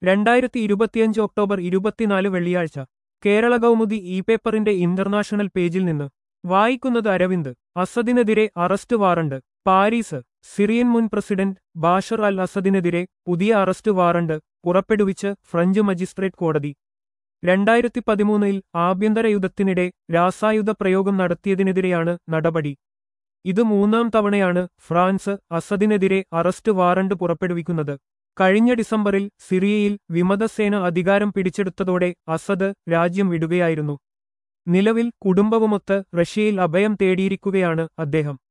രണ്ടായിരത്തി ഇരുപത്തിയഞ്ച് ഒക്ടോബർ ഇരുപത്തിനാല് വെള്ളിയാഴ്ച കേരള കൗമുദി ഇ പേപ്പറിന്റെ ഇന്റർനാഷണൽ പേജിൽ നിന്ന് വായിക്കുന്നത് അരവിന്ദ് അസദിനെതിരെ അറസ്റ്റ് വാറണ്ട് പാരീസ് സിറിയൻ മുൻ പ്രസിഡന്റ് ബാഷർ അൽ അസദിനെതിരെ പുതിയ അറസ്റ്റ് വാറണ്ട് പുറപ്പെടുവിച്ച് ഫ്രഞ്ച് മജിസ്ട്രേറ്റ് കോടതി രണ്ടായിരത്തി പതിമൂന്നിൽ ആഭ്യന്തര യുദ്ധത്തിനിടെ രാസായുധ പ്രയോഗം നടത്തിയതിനെതിരെയാണ് നടപടി ഇത് മൂന്നാം തവണയാണ് ഫ്രാൻസ് അസദിനെതിരെ അറസ്റ്റ് വാറണ്ട് പുറപ്പെടുവിക്കുന്നത് കഴിഞ്ഞ ഡിസംബറിൽ സിറിയയിൽ വിമതസേന അധികാരം പിടിച്ചെടുത്തതോടെ അസദ് രാജ്യം വിടുകയായിരുന്നു നിലവിൽ കുടുംബവുമൊത്ത് റഷ്യയിൽ അഭയം തേടിയിരിക്കുകയാണ് അദ്ദേഹം